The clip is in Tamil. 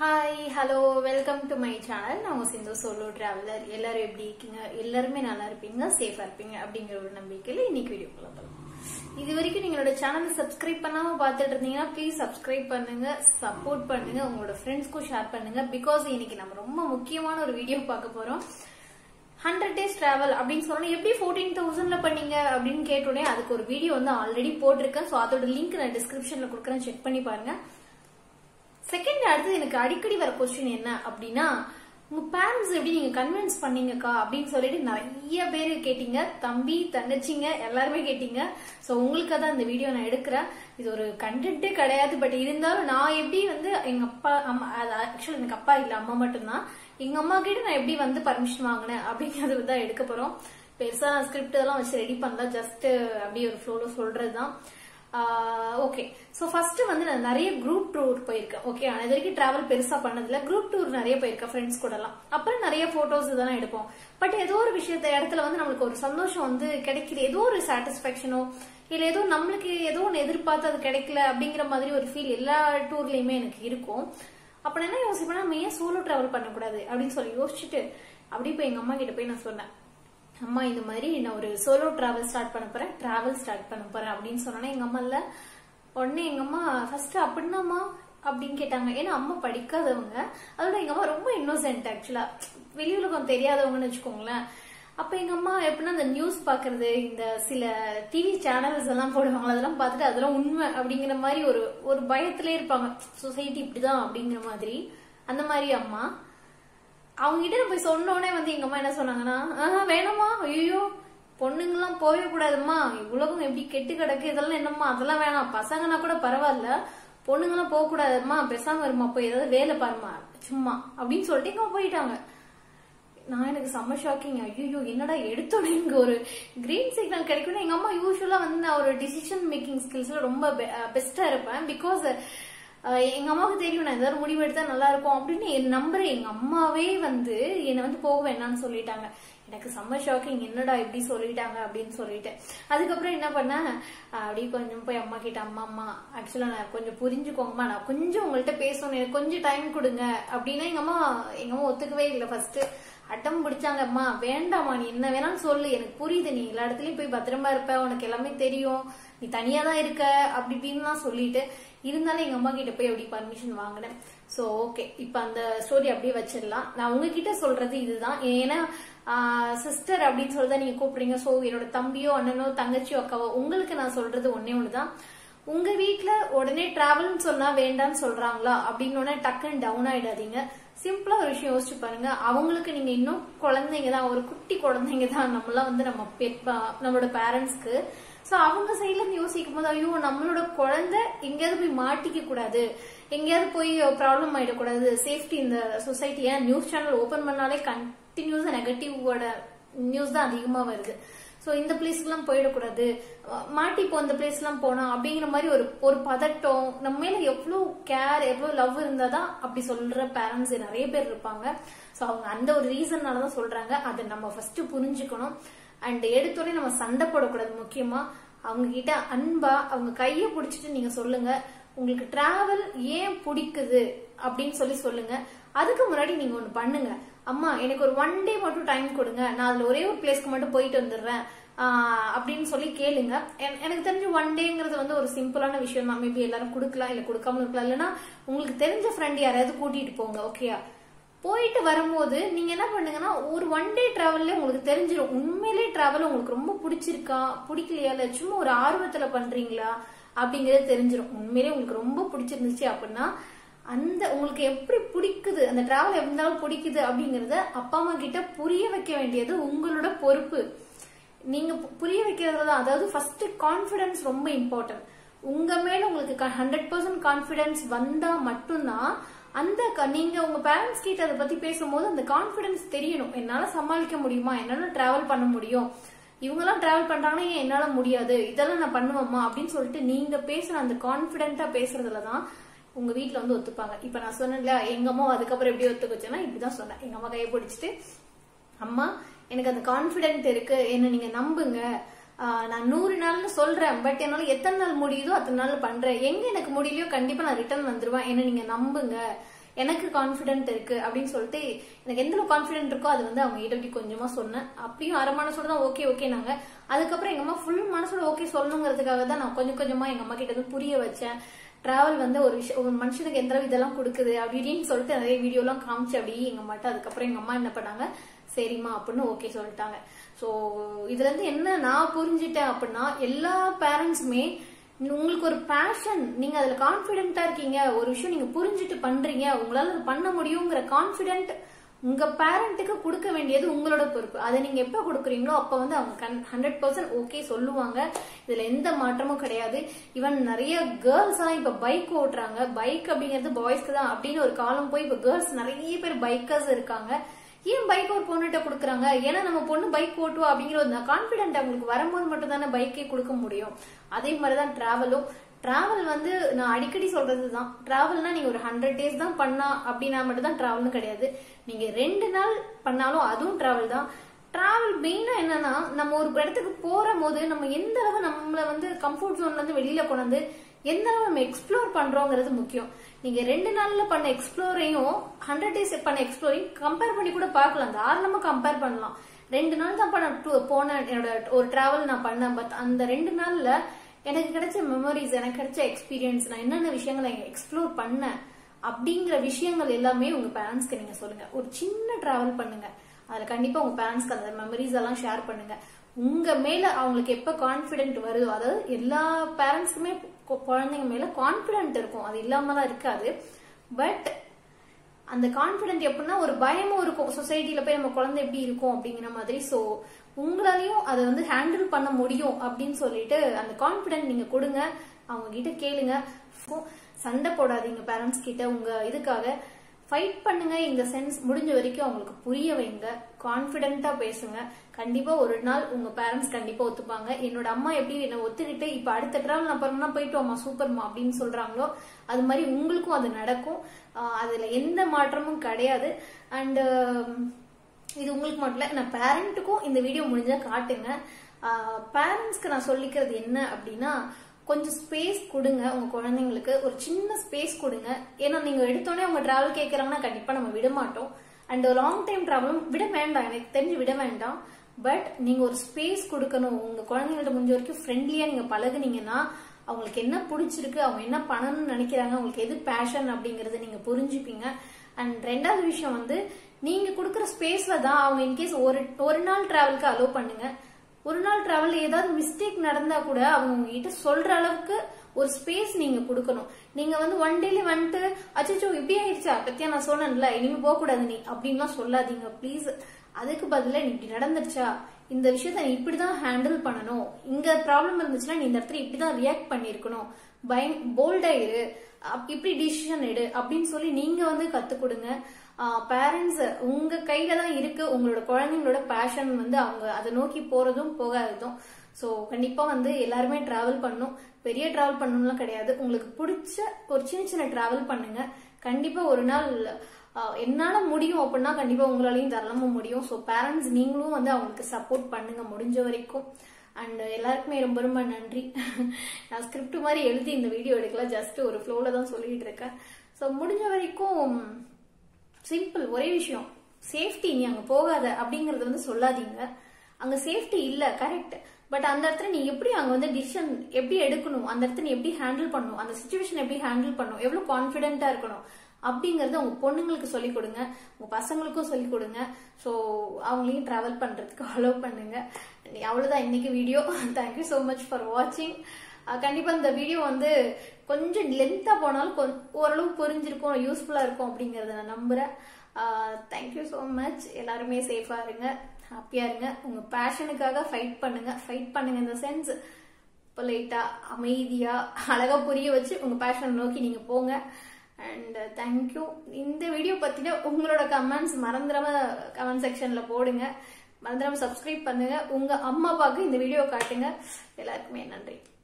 hi hello welcome to my channel நான் உங்க சிந்து சோலோ டிராவலர் எல்லாரும் எப்படி இருக்கீங்க எல்லாருமே நல்லா இருப்பீங்க சேஃபா இருப்பீங்க அப்படிங்கிற ஒரு நம்பிக்கையில இன்னைக்கு வீடியோக்குள்ள போகலாம் இது வரைக்கும் நீங்களோட சேனலை சப்ஸ்கிரைப் பண்ணாம பார்த்துட்டு இருந்தீங்கன்னா ப்ளீஸ் சப்ஸ்கிரைப் பண்ணுங்க சப்போர்ட் பண்ணுங்க உங்களோட ஃப்ரெண்ட்ஸ்க்கும் ஷேர் பண்ணுங்க பிகாஸ் இன்னைக்கு நம்ம ரொம்ப முக்கியமான ஒரு வீடியோ பார்க்க போறோம் ஹண்ட்ரட் டேஸ் டிராவல் அப்படின்னு சொன்னா எப்படி ஃபோர்டீன் தௌசண்ட்ல பண்ணீங்க அப்படின்னு கேட்டோடனே அதுக்கு ஒரு வீடியோ வந்து ஆல்ரெடி போட்டிருக்கேன் ஸோ அதோட லிங்க் நான் டிஸ்கிரிப்ஷன்ல கொடுக்குறேன் செக் பண்ணி பாருங்க செகண்ட் அடுத்து எனக்கு அடிக்கடி வர கொஸ்டின் என்ன அப்படின்னா உங்க பேரண்ட்ஸ் எப்படி நீங்க கன்வின்ஸ் பண்ணீங்கக்கா அப்படின்னு சொல்லிட்டு நிறைய பேர் கேட்டீங்க தம்பி தங்கச்சிங்க எல்லாருமே கேட்டீங்க சோ உங்களுக்காக தான் இந்த வீடியோ நான் எடுக்கிறேன் இது ஒரு கண்டென்ட்டே கிடையாது பட் இருந்தாலும் நான் எப்படி வந்து எங்க அப்பா அம்மா ஆக்சுவலி எனக்கு அப்பா இல்ல அம்மா மட்டும்தான் எங்க அம்மா கிட்ட நான் எப்படி வந்து பர்மிஷன் வாங்கினேன் அப்படிங்கறது தான் எடுக்க போறோம் பெருசா ஸ்கிரிப்ட் எல்லாம் வச்சு ரெடி பண்ணல ஜஸ்ட் அப்படியே ஒரு ஃப்ளோல சொல்றதுதான் ஓகே ஸோ ஃபர்ஸ்ட் வந்து நான் நிறைய குரூப் டூர் போயிருக்கேன் ஓகே நான் இது வரைக்கும் டிராவல் பெருசா பண்ணதில்ல குரூப் டூர் நிறைய போயிருக்கேன் ஃப்ரெண்ட்ஸ் கூடலாம் அப்புறம் நிறைய போட்டோஸ் இதெல்லாம் எடுப்போம் பட் ஏதோ ஒரு விஷயத்த இடத்துல வந்து நம்மளுக்கு ஒரு சந்தோஷம் வந்து கிடைக்குது ஏதோ ஒரு சாட்டிஸ்பாக்சனோ இல்ல ஏதோ நம்மளுக்கு ஏதோ ஒன்று எதிர்பார்த்து அது கிடைக்கல அப்படிங்கிற மாதிரி ஒரு ஃபீல் எல்லா டூர்லயுமே எனக்கு இருக்கும் அப்ப நான் என்ன யோசிப்பேன்னா நம்ம ஏன் சோலோ டிராவல் பண்ணக்கூடாது அப்படின்னு சொல்லி யோசிச்சுட்டு அப்படியே போய் எங்க அம்மா கிட்ட போய் நான் சொன்னேன் அம்மா இந்த மாதிரி நான் ஒரு சோலோ டிராவல் ஸ்டார்ட் பண்ண போறேன் டிராவல் ஸ்டார்ட் பண்ண போறேன் அப்படின்னு சொன்னோன்னே எங்க அம்மா இல்ல உடனே எங்க அம்மா ஃபர்ஸ்ட் அப்படின்னாமா அப்படின்னு கேட்டாங்க ஏன்னா அம்மா படிக்காதவங்க அதோட எங்க அம்மா ரொம்ப இன்னோசென்ட் ஆக்சுவலா வெளி உலகம் தெரியாதவங்கன்னு வச்சுக்கோங்களேன் அப்ப எங்க அம்மா எப்படின்னா இந்த நியூஸ் பாக்குறது இந்த சில டிவி சேனல்ஸ் எல்லாம் போடுவாங்க அதெல்லாம் பார்த்துட்டு அதெல்லாம் உண்மை அப்படிங்கிற மாதிரி ஒரு ஒரு பயத்திலே இருப்பாங்க சொசைட்டி இப்படிதான் அப்படிங்கிற மாதிரி அந்த மாதிரி அம்மா அவங்க கிட்ட போய் சொன்னோடனே வந்து எங்க அம்மா என்ன சொன்னாங்கன்னா ஆஹ் வேணாமா ஐயோ பொண்ணுங்கெல்லாம் போகவே கூடாதும்மா உலகம் எப்படி கெட்டு கிடக்கு இதெல்லாம் என்னம்மா அதெல்லாம் வேணாம் பசங்கன்னா கூட பரவாயில்ல பொண்ணுங்கெல்லாம் போக கூடாதும்மா பேசாம இருமா போய் ஏதாவது வேலை பாருமா சும்மா அப்படின்னு சொல்லிட்டு இங்க போயிட்டாங்க நான் எனக்கு செம்ம ஷாக்கிங் ஐயோ என்னடா எடுத்தோடனே இங்க ஒரு கிரீன் சிக்னல் கிடைக்கும்னா எங்க அம்மா யூஸ்வலா வந்து நான் ஒரு டிசிஷன் மேக்கிங் ஸ்கில்ஸ்ல ரொம்ப பெஸ்டா இருப்பேன் பிகாஸ் எங்க அம்மாவுக்கு தெரியும் நான் ஏதாவது முடிவு எடுத்தா நல்லா இருக்கும் அப்படின்னு என் நம்புறேன் எங்க அம்மாவே வந்து என்னை வந்து போக வேணாம்னு சொல்லிட்டாங்க எனக்கு செம்ம ஷாக்கிங் என்னடா இப்படி சொல்லிட்டாங்க அப்படின்னு சொல்லிட்டு அதுக்கப்புறம் என்ன பண்ணேன் அப்படியே கொஞ்சம் போய் அம்மா கிட்ட அம்மா அம்மா ஆக்சுவலா நான் கொஞ்சம் புரிஞ்சுக்கோங்கம்மா நான் கொஞ்சம் உங்கள்கிட்ட பேசணும் எனக்கு கொஞ்சம் டைம் கொடுங்க அப்படின்னா எங்க அம்மா எங்க அம்மா ஒத்துக்கவே இல்லை ஃபர்ஸ்ட் அட்டம் பிடிச்சாங்க அம்மா வேண்டாமா நீ என்ன வேணாலும் சொல்லு எனக்கு புரியுது நீ எல்லா இடத்துலயும் போய் பத்திரமா இருப்ப உனக்கு எல்லாமே தெரியும் நீ தனியா தான் இருக்க அப்படி இப்படின்லாம் சொல்லிட்டு இருந்தாலும் எங்க அம்மா கிட்ட போய் அப்படி பர்மிஷன் வாங்கினேன் சோ ஓகே இப்ப அந்த ஸ்டோரி அப்படியே வச்சிடலாம் நான் உங்ககிட்ட சொல்றது இதுதான் ஏன்னா சிஸ்டர் அப்படின்னு சொல்லிதான் நீங்க கூப்பிடுறீங்க சோ என்னோட தம்பியோ அண்ணனோ தங்கச்சியோ அக்காவோ உங்களுக்கு நான் சொல்றது ஒன்னே ஒண்ணுதான் உங்க வீட்டுல உடனே டிராவல்னு சொன்னா வேண்டாம்னு சொல்றாங்களா அப்படின்னு டக்குன்னு டவுன் ஆயிடாதீங்க சிம்பிளா ஒரு விஷயம் யோசிச்சு பாருங்க அவங்களுக்கு நீங்க இன்னும் குழந்தைங்க தான் ஒரு குட்டி குழந்தைங்க தான் நம்மளாம் வந்து நம்ம நம்மளோட பேரண்ட்ஸ்க்கு சோ அவங்க சைட்ல இருந்து யோசிக்கும் போது ஐயோ நம்மளோட குழந்தை எங்கேயாவது போய் மாட்டிக்க கூடாது எங்கேயாவது போய் ப்ராப்ளம் ஆயிடக்கூடாது சேஃப்டி இந்த சொசைட்டி ஏன் நியூஸ் சேனல் ஓபன் பண்ணாலே கண்டினியூஸா நெகட்டிவோட நியூஸ் தான் அதிகமா வருது சோ இந்த பிளேஸ்க்கு எல்லாம் போயிடக்கூடாது மாட்டிப்போ இந்த பிளேஸ் எல்லாம் போனா அப்படிங்கிற மாதிரி ஒரு ஒரு பதட்டம் நம்ம மேல எவ்வளவு கேர் எவ்வளவு லவ் இருந்தாதான் அப்படி சொல்ற பேரண்ட்ஸ் நிறைய பேர் இருப்பாங்க சோ அவங்க அந்த ஒரு ரீசன்னாலதான் சொல்றாங்க அதை நம்ம ஃபர்ஸ்ட் புரிஞ்சுக்கணும் அண்ட் எடுத்தோடனே நம்ம சண்டை போடக்கூடாது முக்கியமா அவங்க கிட்ட அன்பா அவங்க கைய பிடிச்சிட்டு நீங்க சொல்லுங்க உங்களுக்கு டிராவல் ஏன் பிடிக்குது அப்படின்னு சொல்லி சொல்லுங்க அதுக்கு முன்னாடி நீங்க ஒண்ணு பண்ணுங்க அம்மா எனக்கு ஒரு ஒன் டே மட்டும் டைம் கொடுங்க நான் அதுல ஒரே ஒரு பிளேஸ்க்கு மட்டும் போயிட்டு வந்துடுறேன் அப்படின்னு சொல்லி கேளுங்க எனக்கு தெரிஞ்ச ஒன் டேங்கிறது வந்து ஒரு சிம்பிளான விஷயம் தான் மேபி எல்லாரும் கொடுக்கலாம் இல்ல கொடுக்காம இருக்கலாம் இல்லைன்னா உங்களுக்கு தெரிஞ்ச ஃப்ரெண்ட் யாராவது கூட்டிட்டு போங்க ஓகேயா போயிட்டு வரும்போது நீங்க என்ன பண்ணுங்கன்னா ஒரு ஒன் டே டிராவல்ல உங்களுக்கு தெரிஞ்சிடும் உண்மையிலே டிராவல் உங்களுக்கு ரொம்ப பிடிச்சிருக்கா பிடிக்கலையா இல்ல சும்மா ஒரு ஆர்வத்துல பண்றீங்களா அப்படிங்கறது தெரிஞ்சிடும் உண்மையிலே உங்களுக்கு ரொம்ப பிடிச்சிருந்துச்சு அப்படின்னா அந்த உங்களுக்கு எப்படி பிடிக்குது அந்த டிராவல் இருந்தாலும் பிடிக்குது அப்படிங்கறத அப்பா அம்மா கிட்ட புரிய வைக்க வேண்டியது உங்களோட பொறுப்பு நீங்க புரிய வைக்கிறது தான் அதாவது ஃபர்ஸ்ட் கான்பிடன்ஸ் ரொம்ப இம்பார்ட்டன்ட் உங்க மேல உங்களுக்கு ஹண்ட்ரட் பர்சன்ட் கான்பிடன்ஸ் வந்தா மட்டும்தான் அந்த நீங்க உங்க பேரண்ட்ஸ் கிட்ட அதை பத்தி பேசும்போது அந்த கான்பிடன்ஸ் தெரியணும் என்னால சமாளிக்க முடியுமா என்னால டிராவல் பண்ண முடியும் இவங்க எல்லாம் டிராவல் பண்றாங்கன்னா ஏன் என்னால முடியாது இதெல்லாம் நான் பண்ணுவேம்மா அப்படின்னு சொல்லிட்டு நீங்க பேசுற அந்த கான்பிடென்ட்டா பேசுறதுலதான் உங்க வீட்டுல வந்து ஒத்துப்பாங்க இப்ப நான் சொன்னேன்ல எங்க அம்மா அதுக்கப்புறம் எப்படி ஒத்துக்குச்சுன்னா இப்படிதான் சொன்னேன் எங்க அம்மா கையை பிடிச்சிட்டு அம்மா எனக்கு அந்த கான்பிடென்ட் இருக்கு என்ன நீங்க நம்புங்க நான் நூறு நாள்னு சொல்றேன் பட் என்னால எத்தனை நாள் முடியுதோ அத்தனை நாள் பண்றேன் எங்க எனக்கு முடியலையோ கண்டிப்பா நான் ரிட்டர்ன் வந்துருவேன் என்ன நீங்க நம்புங்க எனக்கு கான்பிடென்ட் இருக்கு அப்படின்னு சொல்லிட்டு எனக்கு எந்த கான்பிடென்ட் இருக்கோ அது வந்து அவங்க கிட்ட இப்படி கொஞ்சமா சொன்னேன் அப்படியும் அரை மனசோட தான் ஓகே ஓகே நாங்க அதுக்கப்புறம் எங்க அம்மா ஃபுல் மனசோட ஓகே சொல்லணுங்கிறதுக்காக தான் நான் கொஞ்சம் கொஞ்சமா எங்க அம்மா கிட்ட இருந்து புரிய வச்சேன் டிராவல் வந்து ஒரு விஷயம் ஒரு மனுஷனுக்கு எந்த அளவு இதெல்லாம் கொடுக்குது அப்படி இப்படின்னு சொல்லிட்டு நிறைய வீடியோலாம் காமிச்சு அப்படி எங்க அம்மாட்ட அதுக்கப்புறம் எங்க அம்மா என்ன பண்ணாங்க சரிம்மா அப்படின்னு ஓகே சொல்லிட்டாங்க ஸோ இதுல இருந்து என்ன நான் புரிஞ்சுட்டேன் அப்படின்னா எல்லா பேரண்ட்ஸுமே உங்களுக்கு ஒரு பேஷன் நீங்க அதுல கான்பிடென்ட்டா இருக்கீங்க ஒரு விஷயம் நீங்க புரிஞ்சுட்டு பண்றீங்க உங்களால அது பண்ண முடியுங்கிற கான்பிடென்ட் உங்க பேரண்ட்டுக்கு கொடுக்க வேண்டியது உங்களோட பொறுப்பு அதை நீங்க எப்ப கொடுக்குறீங்களோ அப்ப வந்து அவங்க ஹண்ட்ரட் பர்சன்ட் ஓகே சொல்லுவாங்க இதுல எந்த மாற்றமும் கிடையாது ஈவன் நிறைய கேர்ள்ஸ் எல்லாம் இப்ப பைக் ஓட்டுறாங்க பைக் அப்படிங்கிறது பாய்ஸ்க்கு தான் அப்படின்னு ஒரு காலம் போய் இப்ப கேர்ள்ஸ் நிறைய பேர் பைக்கர்ஸ் இருக்காங்க ஏன் பைக் ஒரு பொண்ணுகிட்ட கொடுக்குறாங்க ஏன்னா நம்ம பொண்ணு பைக் ஓட்டுவா அப்படிங்கிற ஒரு கான்பிடென்ட் அவங்களுக்கு வரும்போது மட்டும் தானே பைக்கே கொடுக்க முடியும் அதே மாதிரிதான் டிராவலும் டிராவல் வந்து நான் அடிக்கடி சொல்றது தான் டிராவல்னா நீங்க ஒரு ஹண்ட்ரட் டேஸ் தான் பண்ணா அப்படின்னா மட்டும் தான் டிராவல்னு கிடையாது நீங்க ரெண்டு நாள் பண்ணாலும் அதுவும் டிராவல் தான் டிராவல் மெயினா என்னன்னா நம்ம ஒரு இடத்துக்கு போற போது நம்ம எந்த அளவு நம்மள வந்து கம்ஃபர்ட் ஜோன்ல இருந்து வெளியில கொண்டு எந்த அளவு நம்ம எக்ஸ்ப்ளோர் பண்றோங்கிறது முக்கியம் நீங்க ரெண்டு நாள்ல பண்ண எக்ஸ்ப்ளோரையும் ஹண்ட்ரட் டேஸ் பண்ண எக்ஸ்ப்ளோரையும் கம்பேர் பண்ணி கூட பார்க்கலாம் தாராளமா கம்பேர் பண்ணலாம் ரெண்டு நாள் தான் பண்ண tour- போன என்னோட ஒரு டிராவல் நான் பண்ணேன் பட் அந்த ரெண்டு நாள்ல எனக்கு கிடைச்ச மெமரிஸ் எனக்கு கிடைச்ச எக்ஸ்பீரியன்ஸ் நான் என்னென்ன விஷயங்களை எக்ஸ்ப்ளோர் பண்ணேன் அப்படிங்கிற விஷயங்கள் எல்லாமே உங்க பேரண்ட்ஸ்க்கு நீங்க சொல்லுங்க ஒரு சின்ன டிராவல் பண்ணுங்க அதுல கண்டிப்பா உங்க பேரண்ட்ஸ்க்கு அந்த மெமரிஸ் எல்லாம் ஷேர் பண்ணுங்க உங்க மேல அவங்களுக்கு எப்ப கான்பிடென்ட் வருதோ அதாவது எல்லா பேரண்ட்ஸ்க்குமே குழந்தைங்க மேல கான்பிடென்ட் இருக்கும் அது இல்லாமலாம் இருக்காது பட் அந்த கான்பிடென்ட் எப்படின்னா ஒரு பயமும் இருக்கும் சொசைட்டில போய் நம்ம குழந்தை எப்படி இருக்கும் அப்படிங்கிற மாதிரி சோ உங்களாலையும் அதை வந்து ஹேண்டில் பண்ண முடியும் அப்படின்னு சொல்லிட்டு அந்த கான்பிடென்ட் நீங்க கொடுங்க அவங்க கிட்ட கேளுங்க சண்டை போடாதீங்க பேரண்ட்ஸ் கிட்ட உங்க இதுக்காக ஃபைட் பண்ணுங்க இந்த சென்ஸ் முடிஞ்ச வரைக்கும் அவங்களுக்கு புரிய வைங்க கான்பிடென்ட்டா பேசுங்க கண்டிப்பா ஒரு நாள் உங்க பேரண்ட்ஸ் கண்டிப்பா ஒத்துப்பாங்க என்னோட அம்மா எப்படி என்ன ஒத்துக்கிட்டு இப்ப அடுத்த டிராவல் நான் பண்ணா போயிட்டு அம்மா சூப்பர்மா அப்படின்னு சொல்றாங்களோ அது மாதிரி உங்களுக்கும் அது நடக்கும் ஆஹ் அதுல எந்த மாற்றமும் கிடையாது அண்ட் இது உங்களுக்கு மட்டும் இல்ல நான் பேரண்ட்டுக்கும் இந்த வீடியோ முடிஞ்சா காட்டுங்க பேரண்ட்ஸ்க்கு நான் சொல்லிக்கிறது என்ன அப்படின்னா கொஞ்சம் ஸ்பேஸ் கொடுங்க உங்க குழந்தைங்களுக்கு ஒரு சின்ன ஸ்பேஸ் கொடுங்க ஏன்னா நீங்க எடுத்தோடனே அவங்க டிராவல் கேட்கறாங்கன்னா கண்டிப்பா நம்ம விட மாட்டோம் அண்ட் லாங் டைம் டிராவலும் விட வேண்டாம் எனக்கு தெரிஞ்சு விட வேண்டாம் பட் நீங்க ஒரு ஸ்பேஸ் கொடுக்கணும் உங்க குழந்தைங்கள்ட்ட முடிஞ்ச வரைக்கும் ஃப்ரெண்ட்லியா நீங்க பழகுனீங்கன்னா அவங்களுக்கு என்ன பிடிச்சிருக்கு அவங்க என்ன பண்ணணும்னு நினைக்கிறாங்க அவங்களுக்கு எது பேஷன் அப்படிங்கறத நீங்க புரிஞ்சுப்பீங்க அண்ட் ரெண்டாவது விஷயம் வந்து நீங்க கொடுக்குற ஸ்பேஸ்ல தான் அவங்க இன்கேஸ் ஒரு ஒரு நாள் டிராவலுக்கு அலோவ் பண்ணுங்க ஒரு நாள் டிராவல் ஏதாவது மிஸ்டேக் நடந்தா கூட அவங்க உங்ககிட்ட சொல்ற அளவுக்கு ஒரு ஸ்பேஸ் நீங்க கொடுக்கணும் நீங்க வந்து ஒன் டேல வந்துட்டு அச்சோ இப்படி ஆயிடுச்சா பத்தியா நான் சொன்னேன்ல இனிமே போக கூடாது நீ அப்படின்லாம் சொல்லாதீங்க ப்ளீஸ் அதுக்கு பதிலா நீ இப்படி நடந்துருச்சா இந்த விஷயத்த நீ இப்படிதான் ஹேண்டில் பண்ணணும் இங்க ப்ராப்ளம் இருந்துச்சுன்னா நீ இந்த இடத்துல இப்படிதான் ரியாக்ட் பண்ணிருக்கணும் பயம் போல்டா இரு அப்- இப்படி டிசிஷன் எடு அப்படின்னு சொல்லி நீங்க வந்து கத்து கொடுங்க பேரண்ட்ஸ் உங்க கையில தான் இருக்கு உங்களோட குழந்தைங்களோட பேஷன் வந்து அவங்க அதை நோக்கி போறதும் போகாததும் ஸோ கண்டிப்பா வந்து எல்லாருமே டிராவல் பண்ணும் பெரிய டிராவல் பண்ணணும்லாம் கிடையாது உங்களுக்கு பிடிச்ச ஒரு சின்ன சின்ன டிராவல் பண்ணுங்க கண்டிப்பா ஒரு நாள் ஆஹ், என்னால முடியும் அப்படின்னா கண்டிப்பா உங்களாலையும் தாராளமா முடியும் ஸோ பேரண்ட்ஸ் நீங்களும் வந்து அவங்களுக்கு சப்போர்ட் பண்ணுங்க முடிஞ்ச வரைக்கும் அண்ட் எல்லாருக்குமே ரொம்ப ரொம்ப நன்றி நான் ஸ்கிரிப்ட் மாதிரி எழுதி இந்த வீடியோ எடுக்கல ஜஸ்ட் ஒரு ஃப்ளோல தான் சொல்லிட்டு இருக்கேன் ஸோ முடிஞ்ச வரைக்கும் சிம்பிள் ஒரே விஷயம் சேஃப்டி நீ அங்க போகாத அப்படிங்கறது வந்து சொல்லாதீங்க அங்க சேஃப்டி இல்ல கரெக்ட் பட் அந்த இடத்துல நீ எப்படி அங்க வந்து டிசிஷன் எப்படி எடுக்கணும் அந்த இடத்துல நீ எப்படி ஹேண்டில் பண்ணணும் அந்த சுச்சுவேஷன் எப்படி ஹேண்டில் பண்ணணும் எவ்வளவு கான்பிடென்ட்டா இருக்கணும் அப்படிங்கறத உங்க பொண்ணுங்களுக்கு சொல்லிக் கொடுங்க உங்க பசங்களுக்கும் சொல்லிக் கொடுங்க ஸோ அவங்களையும் டிராவல் பண்றதுக்கு அலோவ் பண்ணுங்க அவ்வளவுதான் இன்னைக்கு video thank you so much for வாட்சிங் கண்டிப்பா இந்த வீடியோ வந்து கொஞ்சம் லென்த்தா போனாலும் கொஞ்ச- ஓரளவு புரிஞ்சிருக்கும் யூஸ்ஃபுல்லா இருக்கும் அப்படிங்கறத நான் நம்புறேன் தேங்க்யூ ஸோ மச் எல்லாருமே சேஃபா இருங்க ஹாப்பியா இருங்க உங்க பேஷனுக்காக ஃபைட் பண்ணுங்க ஃபைட் பண்ணுங்க இந்த சென்ஸ் பொலைட்டா அமைதியா அழகா புரிய வச்சு உங்க பேஷன் நோக்கி நீங்க போங்க அண்ட் தேங்க்யூ இந்த வீடியோ பத்தின உங்களோட கமெண்ட்ஸ் மறந்துடாம கமெண்ட் செக்ஷன்ல போடுங்க மறந்துடாம சப்ஸ்கிரைப் பண்ணுங்க உங்க அம்மா அப்பாவுக்கு இந்த வீடியோ காட்டுங்க எல்லாருக்குமே நன்றி